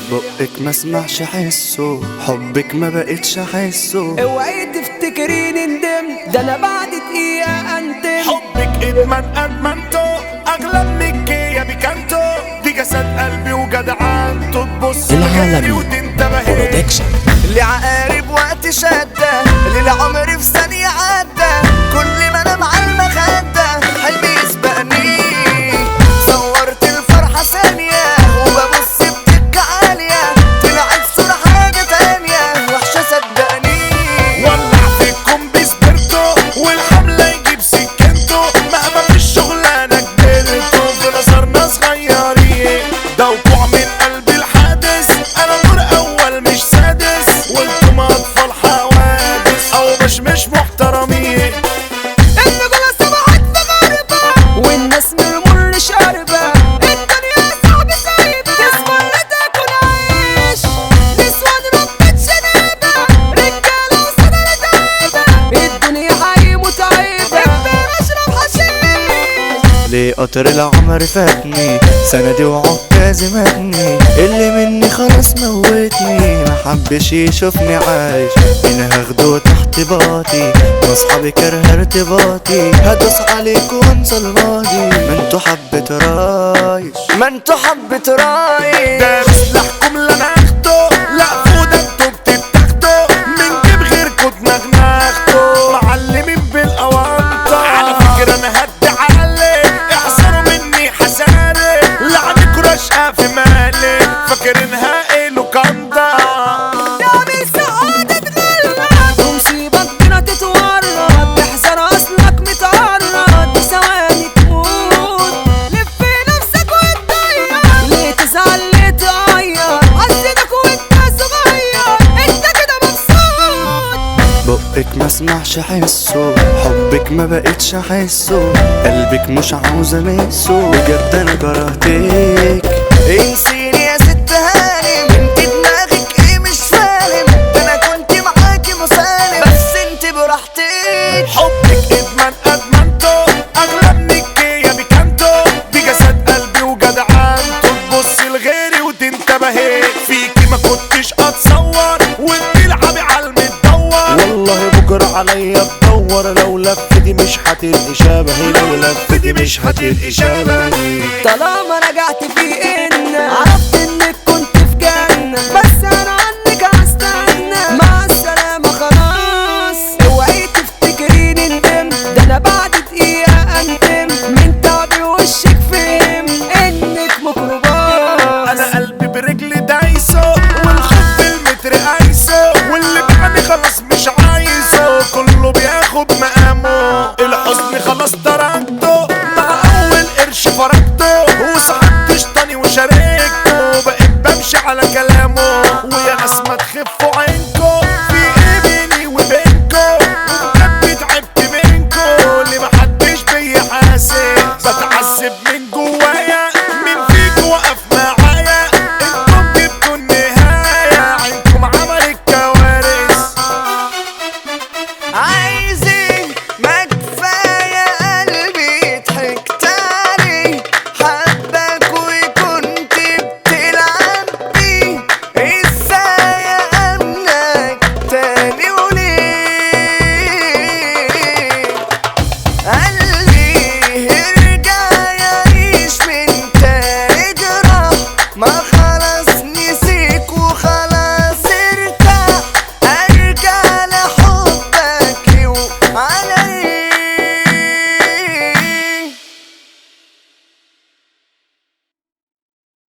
بقك ما اسمعش حسه حبك ما بقتش احسه اوعي تفتكريني ندمت ده انا بعد دقيقة انتم حبك ادمان ادمنته اغلى منك يا بيكانتو دي جسد قلبي وجدعنته تبص العالمي وتنتبهي برودكشن اللي عقارب وقت شدة اللي العمر في ثانية عدى كل ما انا مع المخدة حلمي يسبقني صورت الفرحة ثانية وببص بتك عالية طلعت صورة حاجة تانية وحشة صدقني ولع فيكم بسبرتو والحملة يجيب سكنتو مهما في الشغلانة كبرتو في نظرنا صغيرين ده وقوع من قلب الحادث انا نور اول مش سادس وانتم اطفال حوادث او مش مش محترمين الرجولة صبحت في غربة والناس من المر شاربة الدنيا صعب سايبة تسمع لا تاكل عيش نسوان ربة شنابة رجالة وصدر تعبة الدنيا حي متعبة اشرب حشيش ليه قطر العمر فاتني سندي وعكازي ماتني اللي مني خلاص موتني ما حبش يشوفني عايش انا هاخده تحت باطي واصحابي كره ارتباطي هدوس عليك وانسى الماضي ما انتوا حبة رايش ما انتوا حبة رايح ده سلاحكم اللي انا اخده لا فوده انتوا بتتاخدوا من جيب غيركوا دماغناخدوا معلمين بالاوانطه على فكره انا هدي علي احذروا مني حساري لعنكوا رشقه في مالي فاكرينها ايه لوكاندا تعمل سعادة تغلط ومصيبك بنا تتورط احذر اصلك متعرض بثواني تموت لف نفسك وتضيع ليه تزعل ليه تعيط حسيتك وانت صغير انت كده مبسوط بقك ما اسمعش حسه حبك ما بقتش احسه قلبك مش عاوز امسه بجد انا كرهتك انسيني يا ست هانم انت دماغك ايه مش فاهم ده انا كنت معاكي مسالم بس انت براحتك حبك ادمان ادمنته اغلى منك يا بيكانتو دي جسد قلبي وجدعنته تبص لغيري وتنتبهي فيكي ما كنتش اتصور وبتلعبي على المدور والله بكرة عليا تدور لو لفتي مش هتلقي شبهي لو لفتي مش هتلقي شبهي طالما رجعت فيك